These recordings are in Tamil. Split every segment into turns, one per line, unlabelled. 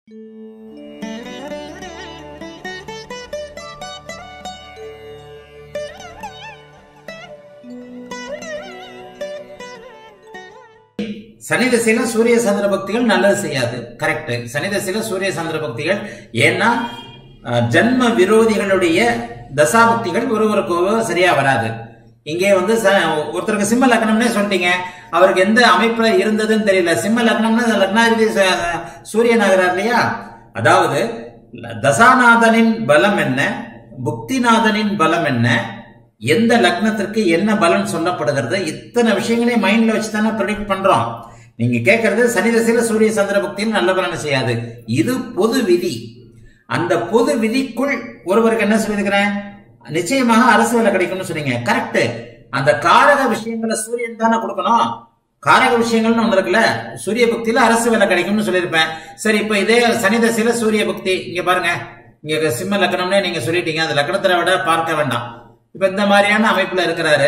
சனி திசையில சூரிய சந்திர பக்திகள் நல்லது செய்யாது கரெக்ட் சனி திசையில சூரிய சந்திர பக்திகள் ஏன்னா அஹ், ஜன்ம விரோதிகளுடைய தசாபக்திகள் ஒருவருக்கு ஒருவர் சரியா வராது இங்கே வந்து ச- ஒருத்தருக்கு சிம்ம லக்னம்னே சொல்லிட்டீங்க அவருக்கு எந்த அமைப்புல இருந்ததுன்னு தெரியல சிம்ம லக்னம்னா அந்த லக்னாதிபதி ச- சூரியன் ஆகிறார் இல்லையா அதாவது தசாநாதனின் பலம் என்ன புக்திநாதனின் பலம் என்ன எந்த லக்னத்திற்கு என்ன பலன் சொல்லப்படுகிறது இத்தனை விஷயங்களையும் மைண்ட்ல வச்சு தானே ப்ரெடிக்ட் பண்றோம் நீங்க கேட்கறது சனி திசையில சூரிய சந்திர பக்தியில் நல்ல பலனை செய்யாது இது பொது விதி அந்த பொது விதிக்குள் ஒருவருக்கு என்ன சொல்லியிருக்கிறேன் நிச்சயமாக அரசு வேலை கிடைக்கும்னு சொன்னீங்க கரெக்ட் அந்த காரக விஷயங்களை சூரியன் தானே கொடுக்கணும் காரக விஷயங்கள்னு ஒண்ணு இருக்குல்ல சூரிய பக்தியில அரசு வேலை கிடைக்கும்னு சொல்லியிருப்பேன் சரி இப்ப இதே சனி தசையில சூரிய பக்தி இங்க பாருங்க இங்க சிம்ம லக்னம்னே நீங்க சொல்லிட்டீங்க அந்த லக்னத்தை விட பார்க்க வேண்டாம் இப்ப இந்த மாதிரியான அமைப்புல இருக்கிறாரு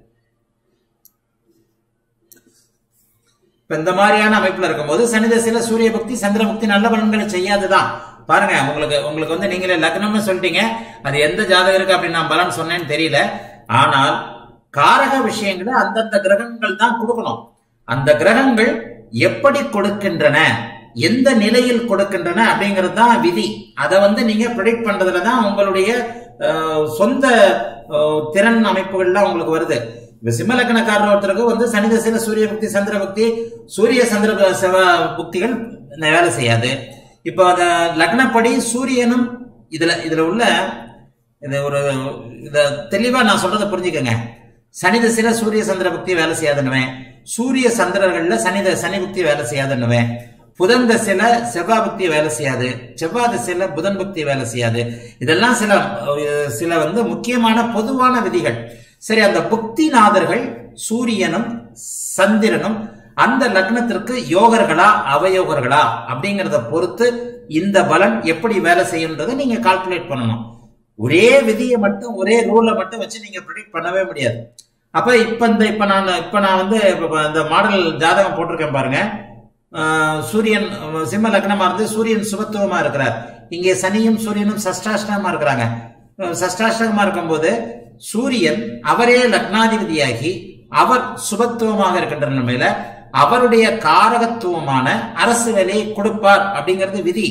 இப்ப இந்த மாதிரியான அமைப்புல இருக்கும்போது சனி தசையில சூரிய பக்தி சந்திர பக்தி நல்ல பலன்களை செய்யாதுதான் பாருங்க உங்களுக்கு உங்களுக்கு வந்து நீங்களே லக்னம்னு சொல்லிட்டீங்க அது எந்த ஜாதகருக்கு அப்படி நான் பலன் சொன்னேன்னு தெரியல ஆனால் காரக விஷயங்களை அந்தந்த கிரகங்கள் தான் கொடுக்கணும் அந்த கிரகங்கள் எப்படி கொடுக்கின்றன எந்த நிலையில் கொடுக்கின்றன அப்படிங்கிறது தான் விதி அதை வந்து நீங்க ப்ரெடிக்ட் பண்றதுல தான் உங்களுடைய அஹ், சொந்த அஹ், திறன் அமைப்புகள்லாம் உங்களுக்கு வருது இப்ப சிம்மலக்கணக்காரர் ஒருத்தருக்கு வந்து சனி தசையில சூரிய பக்தி சந்திர பக்தி சூரிய சந்திர ப- செவ புக்திகள் வேலை செய்யாது இப்போ அந்த லக்னப்படி சூரியனும் இதுல இதுல உள்ள இது ஒரு இத தெளிவா நான் சொல்றதை புரிஞ்சுக்கங்க சனி திசையில சூரிய சந்திர பக்தி வேலை செய்யாதுன்னுவேன் சூரிய சந்திரர்கள்ல சனி த- சனி பக்தி வேலை செய்யாதுன்னுவேன் புதன் திசையில செவ்வாய் பக்தி வேலை செய்யாது செவ்வாய் திசையில புதன் பக்தி வேலை செய்யாது இதெல்லாம் சில அஹ், சில வந்து முக்கியமான பொதுவான விதிகள் சரி அந்த புக்திநாதர்கள் சூரியனும் சந்திரனும் அந்த லக்னத்திற்கு யோகர்களா அவயோகர்களா அப்படிங்கறத பொறுத்து இந்த பலன் எப்படி வேலை செய்யுன்றதை நீங்க கால்குலேட் பண்ணணும் ஒரே விதியை மட்டும் ஒரே ரூலை மட்டும் வச்சு நீங்க ப்ரிடிக்ட் பண்ணவே முடியாது அப்ப இப்ப இந்த இப்ப நான் இப்ப நான் வந்து இப்ப இந்த மாடல் ஜாதகம் போட்டிருக்கேன் பாருங்க ஆஹ் சூரியன் அஹ் சிம்ம லக்னமா இருந்து சூரியன் சுபத்துவமா இருக்கிறார் இங்கே சனியும் சூரியனும் சஷ்டாஷ்டகமா இருக்கிறாங்க அஹ் சஷ்டாஷ்டகமா இருக்கும்போது சூரியன் அவரே லக்னாதிபதியாகி அவர் சுபத்துவமாக இருக்கின்ற நிலைமையில அவருடைய காரகத்துவமான அரசு வேலையை கொடுப்பார் அப்படிங்கிறது விதி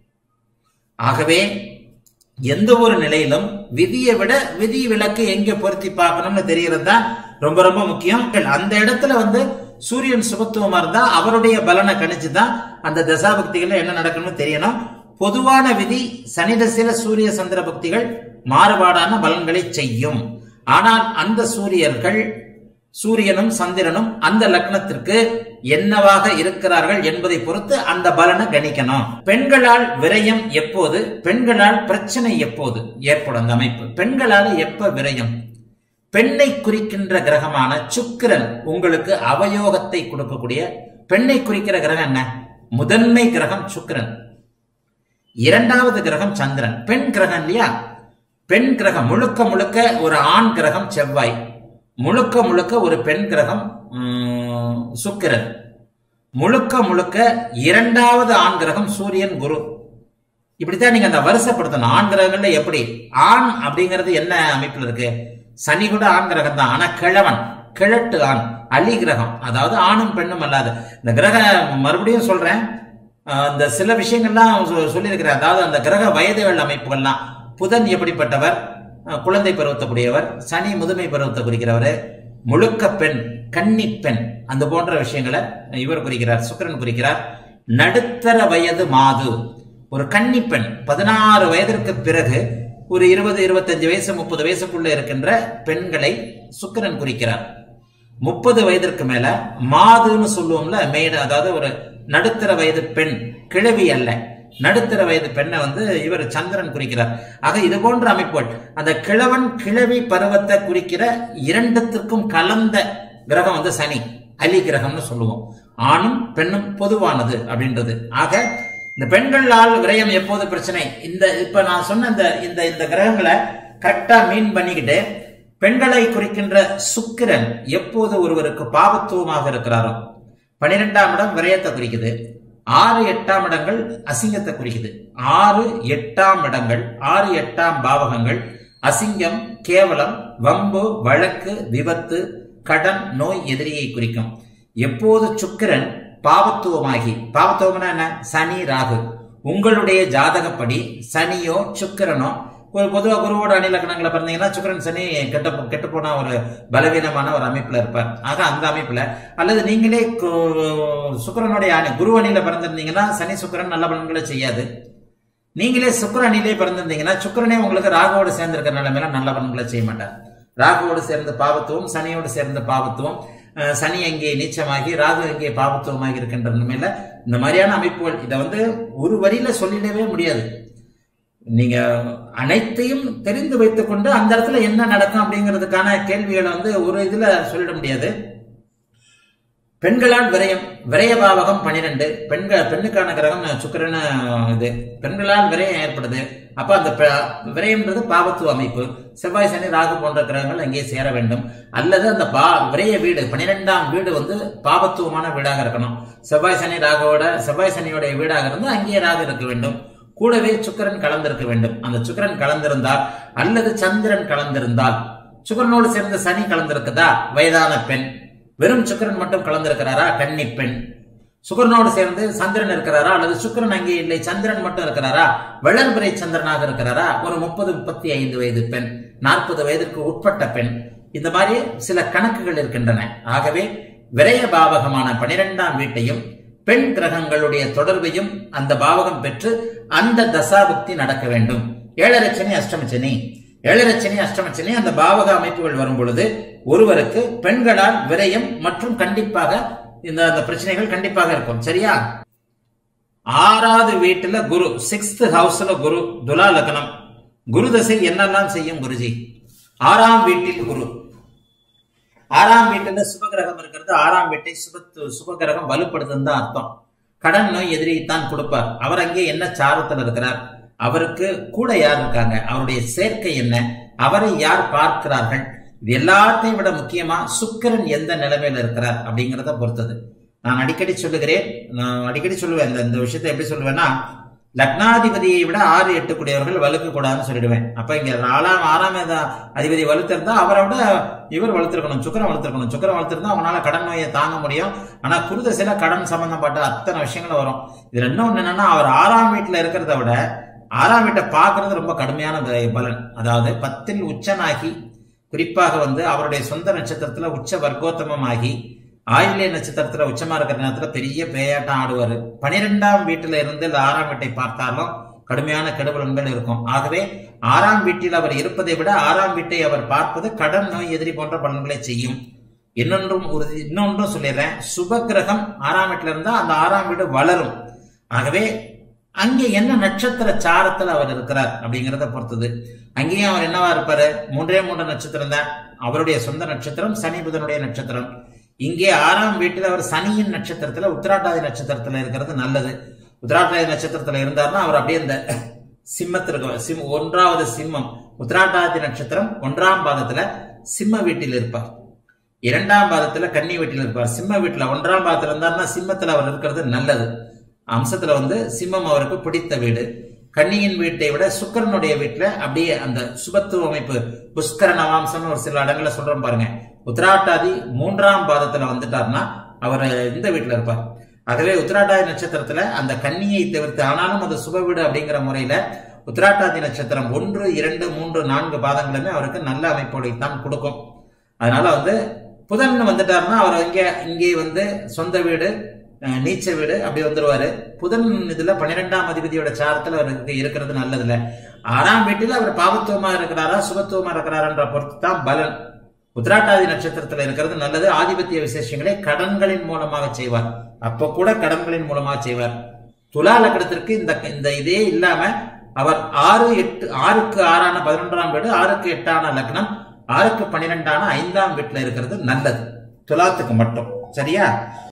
ஆகவே எந்த ஒரு நிலையிலும் விதியை விட விதி விலக்கு எங்க பொருத்தி பார்க்கணும்னு தெரியறது தான் ரொம்ப ரொம்ப முக்கியம் அந்த இடத்துல வந்து சூரியன் சுபத்துவமா இருந்தா அவருடைய பலனை கணிச்சு தான் அந்த தசாபக்திகள்ல என்ன நடக்கணும்னு தெரியணும் பொதுவான விதி சனி தசையில சூரிய சந்திர பக்திகள் மாறுபாடான பலன்களை செய்யும் ஆனால் அந்த சூரியர்கள் சூரியனும் சந்திரனும் அந்த லக்னத்திற்கு என்னவாக இருக்கிறார்கள் என்பதை பொறுத்து அந்த பலனை கணிக்கணும் பெண்களால் விரயம் எப்போது பெண்களால் பிரச்சனை எப்போது ஏற்படும் அந்த அமைப்பு பெண்களால எப்ப விரயம் பெண்ணை குறிக்கின்ற கிரகமான சுக்கிரன் உங்களுக்கு அவயோகத்தை கொடுக்கக்கூடிய பெண்ணை குறிக்கிற கிரகம் என்ன முதன்மை கிரகம் சுக்கிரன் இரண்டாவது கிரகம் சந்திரன் பெண் கிரகம் இல்லையா பெண் கிரகம் முழுக்க முழுக்க ஒரு ஆண் கிரகம் செவ்வாய் முழுக்க முழுக்க ஒரு பெண் கிரகம் உம், சுக்கிரன் முழுக்க முழுக்க இரண்டாவது ஆண் கிரகம் சூரியன் குரு இப்படித்தான் நீங்க அந்த வரிசைப்படுத்தணும் ஆண் கிரகங்கள்ல எப்படி ஆண் அப்படிங்கிறது என்ன அமைப்புல இருக்கு சனி கூட ஆண் கிரகம் தான் ஆனா கிழவன் கிழட்டு ஆண் அலி கிரகம் அதாவது ஆணும் பெண்ணும் அல்லாது இந்த கிரக மறுபடியும் சொல்றேன் ஆஹ் இந்த சில விஷயங்கள்லாம் சொ- சொல்லியிருக்கிறேன் அதாவது அந்த கிரக வயதுகள் அமைப்புகள்லாம் புதன் எப்படிப்பட்டவர் ஆஹ் குழந்தை பருவத்தக்கூடியவர் சனி முதுமை பருவத்தை குறிக்கிறவர் முழுக்க பெண் கன்னி பெண் அந்த போன்ற விஷயங்களை இவர் குறிக்கிறார் சுக்கிரன் குறிக்கிறார் நடுத்தர வயது மாது ஒரு கன்னி பெண் பதினாறு வயதிற்கு பிறகு ஒரு இருபது இருபத்தஞ்சு வயசு முப்பது வயசுக்குள்ள இருக்கின்ற பெண்களை சுக்கிரன் குறிக்கிறார் முப்பது வயதிற்கு மேல மாதுன்னு சொல்லுவோம்ல மேடு அதாவது ஒரு நடுத்தர வயது பெண் கிழவி அல்ல நடுத்தர வயது பெண்ணை வந்து இவர் சந்திரன் குறிக்கிறார் ஆக இது போன்ற அமைப்புகள் அந்த கிழவன் கிழவி பருவத்தை குறிக்கிற இரண்டுத்திற்கும் கலந்த கிரகம் வந்து சனி அலி கிரகம்னு சொல்லுவோம் ஆணும் பெண்ணும் பொதுவானது அப்படின்றது ஆக இந்த பெண்களால் விரயம் எப்போது பிரச்சனை இந்த இப்ப நான் சொன்ன இந்த இந்த இந்த கிரகங்களை கரெக்டா மீன் பண்ணிக்கிட்டு பெண்களை குறிக்கின்ற சுக்கிரன் எப்போது ஒருவருக்கு பாவத்துவமாக இருக்கிறாரோ பனிரெண்டாம் இடம் விரயத்தை குறிக்குது ஆறு எட்டாம் இடங்கள் அசிங்கத்தை குறிக்குது ஆறு எட்டாம் இடங்கள் ஆறு எட்டாம் பாவகங்கள் அசிங்கம் கேவலம் வம்பு வழக்கு விபத்து கடன் நோய் எதிரியை குறிக்கும் எப்போது சுக்கிரன் பாவத்துவமாகி பாவத்துவம்னா என்ன சனி ராகு உங்களுடைய ஜாதகப்படி சனியோ சுக்கிரனோ ஒரு பொதுவாக குருவோட அணிலக்கணங்களை பிறந்தீங்கன்னா சுக்கிரன் சனி கெட்ட கெட்டு போன ஒரு பலவீனமான ஒரு அமைப்புல இருப்பார் ஆக அந்த அமைப்புல அல்லது நீங்களே கு- சுக்கிரனுடைய அணி குரு அணியில பிறந்திருந்தீங்கன்னா சனி சுக்கிரன் நல்ல பலன்களை செய்யாது நீங்களே சுக்கிர அணியிலே பிறந்திருந்தீங்கன்னா சுக்கிரனே உங்களுக்கு ராகுவோடு சேர்ந்திருக்கிற நிலைமையில நல்ல பலன்களை செய்ய மாட்டார் ராகுவோடு சேர்ந்த பாவத்துவம் சனியோடு சேர்ந்த பாவத்துவம் அஹ், சனி எங்கே நீச்சமாகி ராகு எங்கே பாவத்துவமாகி இருக்கின்ற நிலைமையில இந்த மாதிரியான அமைப்புகள் இதை வந்து ஒரு வரியில சொல்லிடவே முடியாது நீங்க அனைத்தையும் தெரிந்து வைத்துக்கொண்டு அந்த இடத்துல என்ன நடக்கும் அப்படிங்கிறதுக்கான கேள்விகளை வந்து ஒரு இதுல சொல்லிட முடியாது பெண்களால் விரயம் விரய பாவகம் பனிரெண்டு பெண்கள் பெண்ணுக்கான கிரகம் சுக்கிரன் இது பெண்களால் விரயம் ஏற்படுது அப்ப அந்த ப- விரயம்ன்றது பாவத்துவ அமைப்பு செவ்வாய் சனி ராகு போன்ற கிரகங்கள் அங்கே சேர வேண்டும் அல்லது அந்த பா விரய வீடு பனிரெண்டாம் வீடு வந்து பாவத்துவமான வீடாக இருக்கணும் செவ்வாய் சனி ராகுவோட செவ்வாய் சனியோடைய வீடாக இருந்து அங்கேயே ராகு இருக்க வேண்டும் கூடவே சுக்கிரன் கலந்திருக்க வேண்டும் அந்த சுக்கிரன் கலந்திருந்தால் அல்லது சந்திரன் கலந்திருந்தால் சுக்கிரனோடு சேர்ந்த சனி கலந்திருக்குதா வயதான பெண் வெறும் சுக்கிரன் மட்டும் கலந்திருக்கிறாரா கன்னி பெண் சுக்கிரனோடு சேர்ந்து சந்திரன் இருக்கிறாரா அல்லது சுக்கிரன் அங்கே இல்லை சந்திரன் மட்டும் இருக்கிறாரா வளர்பிறை சந்திரனாக இருக்கிறாரா ஒரு முப்பது முப்பத்தி ஐந்து வயது பெண் நாற்பது வயதிற்கு உட்பட்ட பெண் இந்த மாதிரி சில கணக்குகள் இருக்கின்றன ஆகவே விரய பாவகமான பனிரெண்டாம் வீட்டையும் பெண் கிரகங்களுடைய தொடர்பையும் அந்த பாவகம் பெற்று அந்த தசாபுக்தி நடக்க வேண்டும் ஏழரச்சனி அஷ்டமச்சனி ஏழரச்சனி அஷ்டமச்சனி அந்த பாவக அமைப்புகள் வரும் பொழுது ஒருவருக்கு பெண்களால் விரயம் மற்றும் கண்டிப்பாக இந்த அந்த பிரச்சனைகள் கண்டிப்பாக இருக்கும் சரியா ஆறாவது வீட்டுல குரு சிக்ஸ்த் ஹவுஸ்ல குரு துலா லக்னம் குரு தசை என்னெல்லாம் செய்யும் குருஜி ஆறாம் வீட்டில் குரு ஆறாம் வீட்டுல சுபகிரகம் இருக்கிறது ஆறாம் வீட்டை சுப சுபகிரகம் வலுப்படுத்துன்னு தான் அர்த்தம் கடன் நோய் எதிரியைத்தான் கொடுப்பார் அவர் அங்கே என்ன சாரத்தில் இருக்கிறார் அவருக்கு கூட யார் இருக்காங்க அவருடைய சேர்க்கை என்ன அவரை யார் பார்க்கிறார்கள் இது எல்லாத்தையும் விட முக்கியமா சுக்கிரன் எந்த நிலைமையில இருக்கிறார் அப்படிங்கிறத பொறுத்தது நான் அடிக்கடி சொல்லுகிறேன் நான் அடிக்கடி சொல்லுவேன் இந்த இந்த விஷயத்தை எப்படி சொல்லுவேன்னா லக்னாதிபதியை விட ஆறு எட்டு கூடியவர்கள் வலுக்க கூடாதுன்னு சொல்லிடுவேன் அப்ப இங்க நாலாம் ஆறாம் ஏதா- அதிபதி வலுத்திருந்தா அவரை விட இவர் வளர்த்திருக்கணும் சுக்கரம் வளர்த்திருக்கணும் சுக்கரம் வளர்த்திருந்தா அவனால கடன் நோயை தாங்க முடியும் ஆனா குருதசையில கடன் சம்பந்தப்பட்ட அத்தனை விஷயங்களும் வரும் இதுல இன்னொன்னு என்னன்னா அவர் ஆறாம் வீட்டுல இருக்கிறத விட ஆறாம் வீட்டை பார்க்கிறது ரொம்ப கடுமையான ப- பலன் அதாவது பத்தில் உச்சனாகி குறிப்பாக வந்து அவருடைய சொந்த நட்சத்திரத்துல உச்ச வர்க்கோத்தமமாகி ஆயில்ய நட்சத்திரத்துல உச்சமா இருக்கிற நேரத்துல பெரிய பேயாட்டம் ஆடுவாரு பனிரெண்டாம் வீட்டுல இருந்து இந்த ஆறாம் வீட்டை பார்த்தாலும் கடுமையான கெடுபலன்கள் இருக்கும் ஆகவே ஆறாம் வீட்டில் அவர் இருப்பதை விட ஆறாம் வீட்டை அவர் பார்ப்பது கடன் நோய் எதிரி போன்ற பலன்களை செய்யும் இன்னொன்றும் உறுதி இன்னொன்றும் சொல்லிடுறேன் சுப கிரகம் ஆறாம் வீட்டுல இருந்தா அந்த ஆறாம் வீடு வளரும் ஆகவே அங்கே என்ன நட்சத்திர சாரத்துல அவர் இருக்கிறார் அப்படிங்கறத பொறுத்தது அங்கேயும் அவர் என்னவா இருப்பாரு மூன்றே மூன்று நட்சத்திரம் தான் அவருடைய சொந்த நட்சத்திரம் சனி புதனுடைய நட்சத்திரம் இங்கே ஆறாம் வீட்டில் அவர் சனியின் நட்சத்திரத்துல உத்திராட்டாதி நட்சத்திரத்துல இருக்கிறது நல்லது உத்திராட்டாதி நட்சத்திரத்துல இருந்தாருன்னா அவர் அப்படியே இந்த சிம்மத்திற்கு சிம் ஒன்றாவது சிம்மம் உத்திராட்டாதி நட்சத்திரம் ஒன்றாம் பாதத்துல சிம்ம வீட்டில் இருப்பார் இரண்டாம் பாதத்துல கன்னி வீட்டில் இருப்பார் சிம்ம வீட்டுல ஒன்றாம் பாதத்துல இருந்தாருன்னா சிம்மத்துல அவர் இருக்கிறது நல்லது அம்சத்துல வந்து சிம்மம் அவருக்கு பிடித்த வீடு கன்னியின் வீட்டை விட சுக்கரனுடைய வீட்டுல அப்படியே அந்த சுபத்துவ அமைப்பு புஷ்கர நவாம்சம்னு ஒரு சில இடங்கள்ல சொல்றோம் பாருங்க உத்திராட்டாதி மூன்றாம் பாதத்துல வந்துட்டார்னா அவர் இந்த வீட்டுல இருப்பார் ஆகவே உத்திராட்டாதி நட்சத்திரத்துல அந்த கன்னியை தவிர்த்து ஆனாலும் அது சுப வீடு அப்படிங்கிற முறையில உத்திராட்டாதி நட்சத்திரம் ஒன்று இரண்டு மூன்று நான்கு பாதங்களுமே அவருக்கு நல்ல அமைப்போடைத்தான் கொடுக்கும் அதனால வந்து புதன் வந்துட்டாருன்னா அவர் இங்கே இங்கே வந்து சொந்த வீடு அஹ், நீச்ச வீடு அப்படி வந்துருவாரு புதன் இதுல பன்னிரெண்டாம் அதிபதியோட சாரத்துல அவருக்கு இருக்கிறது நல்லது இல்ல ஆறாம் வீட்டில் அவர் பாவத்துவமா இருக்கிறாரா சுபத்துவமா இருக்கிறாரான்ற பொறுத்து தான் பலன் உத்திராட்டாதி நட்சத்திரத்துல இருக்கிறது நல்லது ஆதிபத்திய விசேஷங்களை கடன்களின் மூலமாக செய்வார் அப்ப கூட கடன்களின் மூலமாக செய்வார் துலா லக்னத்திற்கு இந்த இந்த இதே இல்லாம அவர் ஆறு எட்டு ஆறுக்கு ஆறான பதினொன்றாம் வீடு ஆறுக்கு எட்டான லக்னம் ஆறுக்கு பன்னிரெண்டான ஐந்தாம் வீட்டுல இருக்கிறது நல்லது துலாத்துக்கு மட்டும் சரியா